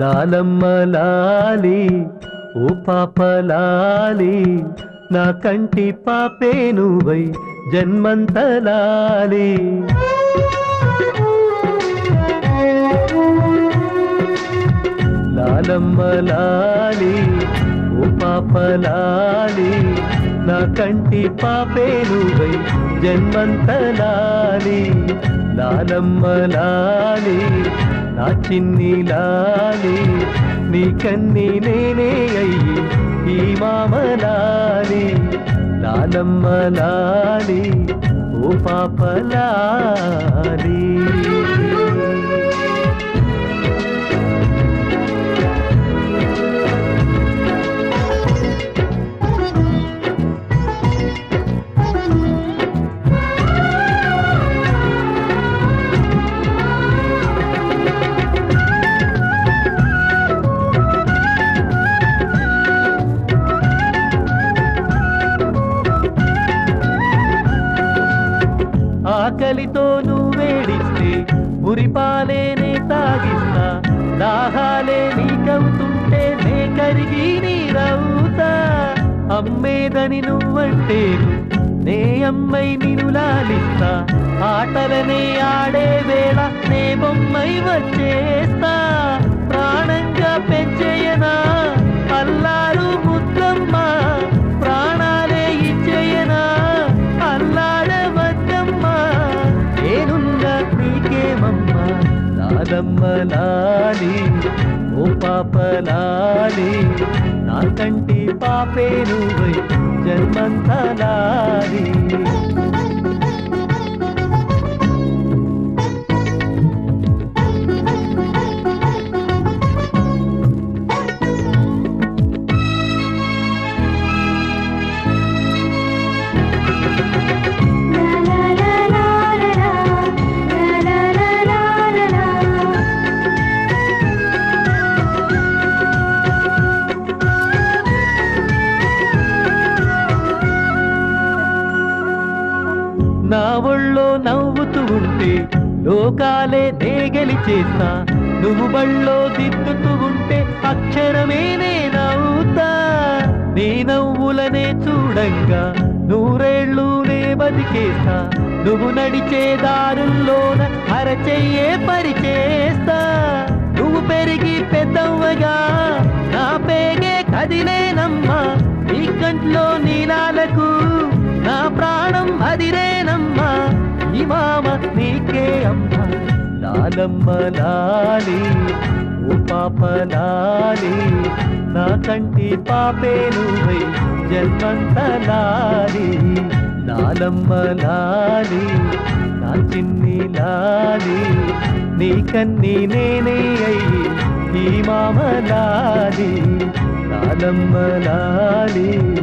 లాలమ్మ లాలి ఓ పాప లాలి నా కంటి పాపే నువ్వై జన్మంత లాలి లాలమ్మ లాలి ఓ పాప లాలి నా కంటి పాపే నువ్వై జన్మంత లాలి లాలమ్మ లాలి నా చిన్ని లాలి నీ కన్ని నేనే అయ్యి ఈ మామ లాలి లాలమ్మ లాలి ఓ పాప లాలి ఆకలితో నువ్వేడిస్తే మురిపాలేనే తాగిస్తా దాహాలే నీకవుతుంటే నే కరిగి నీరవుతా అమ్మేదని నువ్వంటేను నే అమ్మై నిను లాలిస్తా ఆటలనే ఆడే వేళ నే బొమ్మై వచ్చేస్తా ప్రాణంగా పెంచేయనా అల్లారు ముద్దమ్మ ప్రాణాలే ఇచ్చేయనా అల్లాడవద్దమ్మా నేనున్నా నీకేమమ్మా లాలమ్మ లాలి ఓ పాప లాలి నా కంటి పాపే నువ్వై జన్మంత లాలి నా ఒళ్ళో నవ్వుతూ ఉంటే లోకాలే దేగలి చేస్తా నువ్వు బళ్ళో దిద్దుతూ ఉంటే అక్షరమే నే నవ్వుతా నీ నవ్వులనే చూడంగా నూరేళ్ళు నే బతికేస్తా నువ్వు నడిచే దారుల్లోన అరచెయ్యే పరిచేస్తా నువ్వు పెరిగి పెద్దవ్వగా నా పేగే కదిలేనమ్మా నీ కంట్లో నీలాలకు నా ప్రాణం అదిరేనమ్మా ఈ మామ నీకే అమ్మా లాలమ్మ లాలి ఓ పాప లాలి నా కంటి పాపే నువ్వై జన్మంత లాలి లాలమ్మ లాలి నా చిన్ని లాలి నీ కన్ని నేనే అయ్యి ఈ మామ లాలి లాలమ్మ లాలి